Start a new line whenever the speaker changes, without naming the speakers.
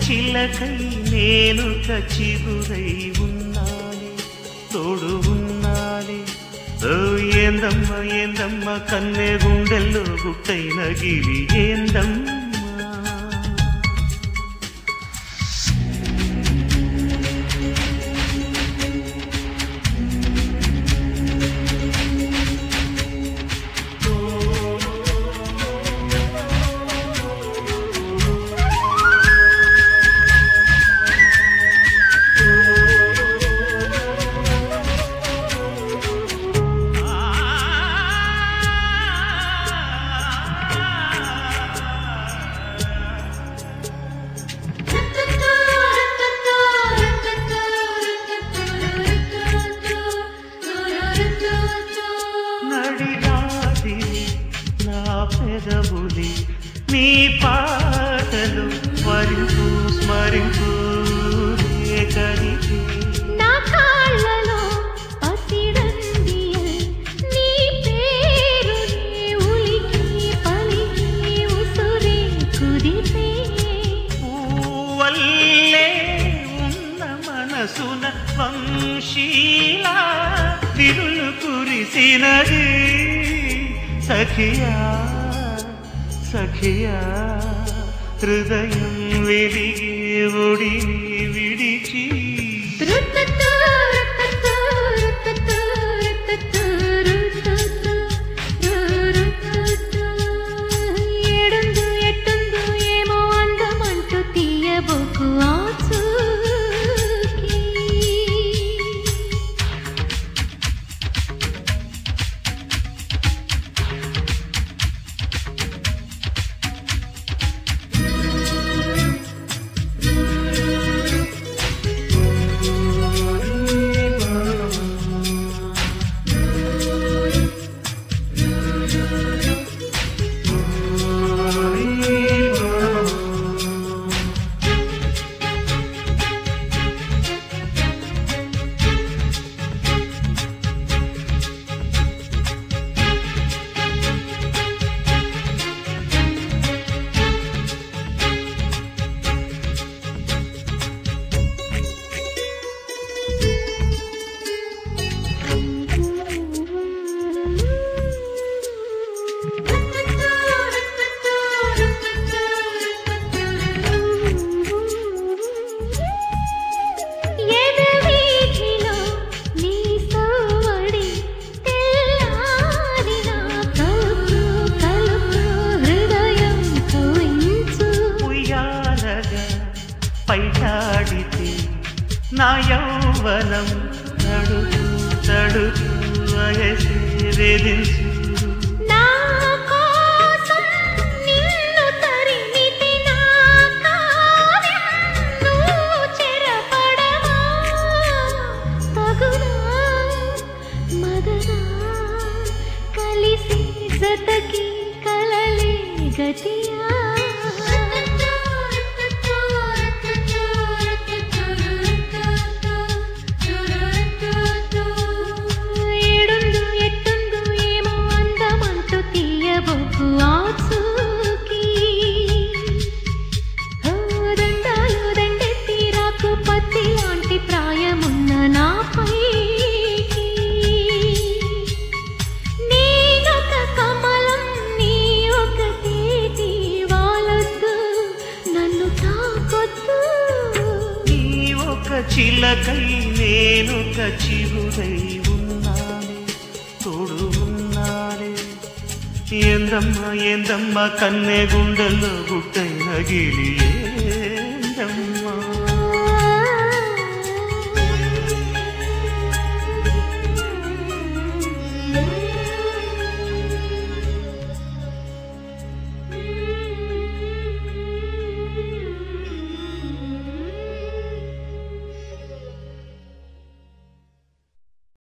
చిలకై నేను చిగురై ఉన్నానే తోడు ఉన్నానే ఓ ఏందమ్మ ఏందమ్మ కన్నె గుండెల్లో గుట్టైన గిలి ఏందమ్మా నడినాది నా పెదవులి నీ పాటలు స్మరింపు స్మరింపు రేఖలికి
నా కాళ్ళలో పసిడందియల్ నీ పేరునే ఉలికి పలికి ఉసురే కుదిపే
పూవల్లే ఉన్న మనసున వంశీలా తిరులు కురిసినది సఖియా సఖియా హృదయం వెలిగే ఒడిని విడిచి
రుత్తు రుత్తు రుత్తు రుత్తు రుత్తు రుత్తు ఏడుందు ఎట్టుందు ఏమో అందమంటూ తీయబోకు ఆచూకీ ఎదవీధిలో నీ సవ్వడి తెల్లారిన కలుపు కలుపు హృదయం కవించు
ఉయ్యాలగా పైటాడితే నా యౌవనం తడుకు తడుకు వయసే వేధించు
నా కోసం నిన్ను తరిమితి నా కావ్యం నువ్వు చెరపడవా తగునా మగనా కలిసి జతకి కలలే గతియా ఏడుందు ఎట్టుందు ఏమో అందమంటూ తీయబోకు ఆచూకీ ఓ దండాలు దండెత్తి రాకు పత్తి లాంటి ప్రాయమున్న నాపైకి నేనొక కమలం నీ ఒక తేటి వాలొద్దు నన్ను తాకొద్దు
నీ ఒక చిలకై నేనొక చిరుదై ఉన్నానే తోడు ఉన్నానే ఏందమ్మా ఏందమ్మా కన్నె గుండెల్లో గుట్టైన గిలియే